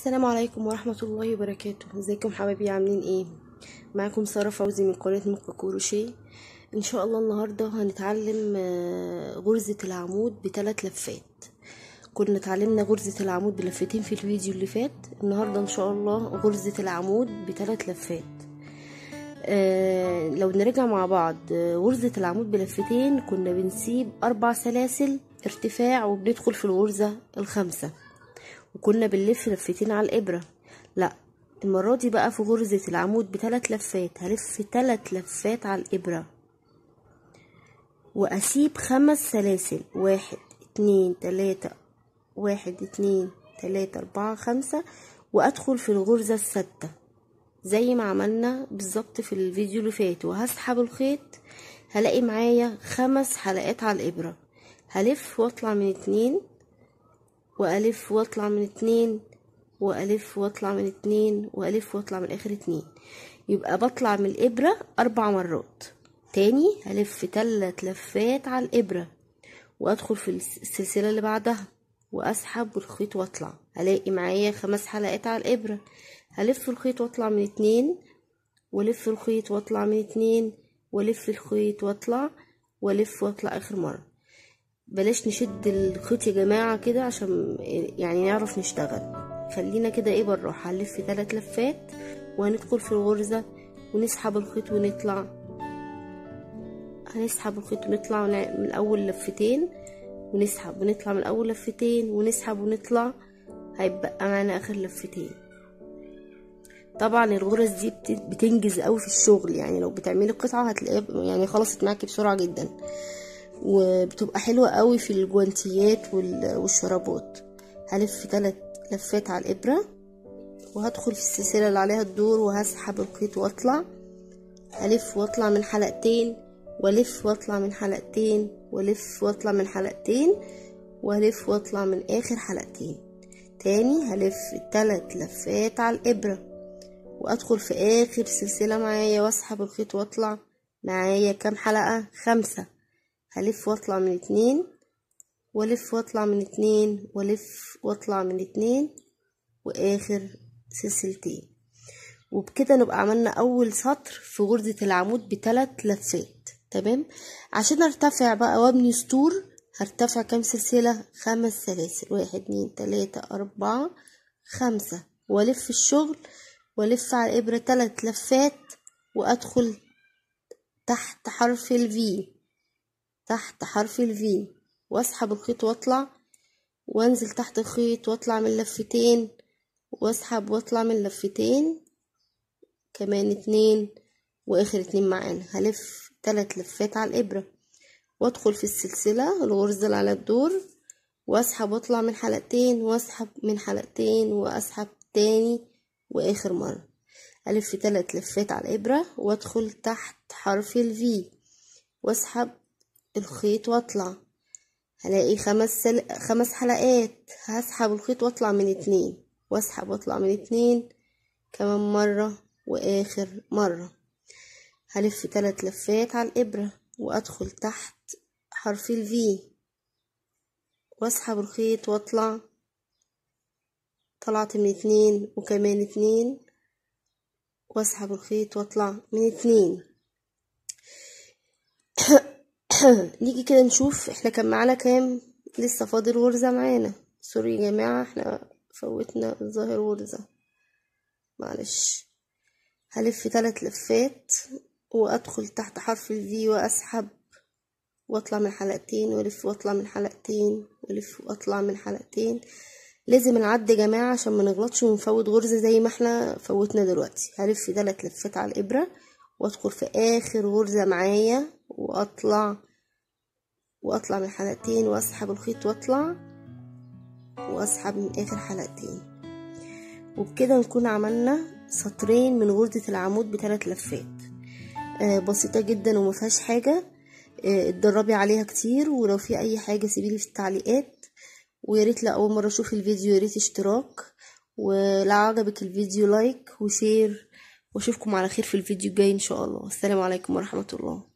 السلام عليكم ورحمة الله وبركاته ازيكم حبايبي عاملين ايه معاكم سارة فوزي من قناة مكة كروشيه ان شاء الله النهاردة هنتعلم آه، غرزة العمود بثلاث لفات كنا اتعلمنا غرزة العمود بلفتين في الفيديو اللي فات النهاردة ان شاء الله غرزة العمود بثلاث لفات آه لو نرجع مع بعض آه، غرزة العمود بلفتين كنا بنسيب أربع سلاسل ارتفاع وبندخل في الغرزة الخامسة وكنا بنلف لفتين على الإبرة لا المرة دي بقى في غرزة العمود بثلاث لفات هلف ثلاث لفات على الإبرة وأسيب خمس سلاسل واحد اتنين تلاتة واحد اتنين تلاتة أربعة خمسة وأدخل في الغرزة الستة زي ما عملنا بالظبط في الفيديو اللي فات وهسحب الخيط هلاقي معايا خمس حلقات على الإبرة هلف واطلع من اتنين والف واطلع من اتنين والف واطلع من اتنين والف واطلع من اخر اتنين يبقى بطلع من الابرة اربع مرات تاني هلف تلات لفات على الابرة وادخل في السلسلة اللي بعدها واسحب الخيط واطلع هلاقي معايا خمس حلقات على الابرة هلف الخيط واطلع من اتنين والف الخيط واطلع من اتنين والف الخيط واطلع والف واطلع اخر مره بلاش نشد الخيط يا جماعة كده عشان يعني نعرف نشتغل خلينا كده ايه بالراحة هنلف ثلاث لفات وهندخل في الغرزة ونسحب الخيط ونطلع هنسحب الخيط ونطلع من اول لفتين ونسحب ونطلع من اول لفتين ونسحب ونطلع هيبقى معانا اخر لفتين طبعا الغرز دي بتنجز قوي في الشغل يعني لو بتعملي قطعه هتلاقيها يعني خلصت معاكي بسرعه جدا وبتبقى حلوة قوي في الجوانتيات والشرابات هلف ثلاث لفات على الإبرة وهدخل في السلسلة اللي عليها الدور وهسحب الخيط واطلع هلف واطلع من حلقتين والف واطلع من حلقتين والف واطلع من حلقتين والف واطلع من اخر حلقتين تاني هلف تلات لفات على الابرة وادخل في اخر سلسلة معايا واسحب الخيط واطلع معايا كام حلقة خمسة هلف واطلع من اتنين والف واطلع من اتنين والف واطلع من اتنين واخر سلسلتين وبكده نبقى عملنا اول سطر في غرزة العمود بثلاث لفات تمام عشان ارتفع بقى وابني سطور هرتفع كام سلسلة خمس سلاسل واحد اتنين تلاتة اربعة خمسة والف الشغل والف على الابرة تلات لفات وادخل تحت حرف الفي تحت حرف الفي واسحب الخيط واطلع وانزل تحت الخيط واطلع من لفتين واسحب واطلع من لفتين كمان اتنين واخر اتنين معانا هلف تلات لفات على الابرة وادخل في السلسلة الغرزة اللي على الدور واسحب واطلع من حلقتين واسحب من حلقتين واسحب تاني واخر مرة الف تلات لفات على الابرة وادخل تحت حرف الفي واسحب الخيط واطلع هلاقي خمس سل... خمس حلقات هسحب الخيط واطلع من اتنين واسحب واطلع من اتنين كمان مرة واخر مرة هلف تلات لفات على الابرة وادخل تحت حرف الفي واسحب الخيط واطلع طلعت من اتنين وكمان اتنين واسحب الخيط واطلع من اتنين نيجي كده نشوف احنا كان معانا كام لسه فاضل غرزة معانا سوري يا جماعة احنا فوتنا الظاهر غرزة معلش هلف ثلاث لفات وادخل تحت حرف الفي واسحب واطلع من حلقتين والف واطلع من حلقتين والف واطلع من حلقتين لازم نعد يا جماعة عشان ما نغلطش ونفوت غرزة زي ما احنا فوتنا دلوقتي هلف ثلاث لفات على الابرة وادخل في اخر غرزة معايا واطلع واطلع من حلقتين واسحب الخيط واطلع واسحب من اخر حلقتين وبكده نكون عملنا سطرين من غرزة العمود بثلاث لفات آه بسيطة جدا ومفيهاش حاجة آه اتدربي عليها كتير ولو في اي حاجة سيبيلي في التعليقات وياريت لأول مرة اشوف الفيديو ياريت اشتراك ولو عجبك الفيديو لايك وشير واشوفكم على خير في الفيديو الجاي ان شاء الله السلام عليكم ورحمة الله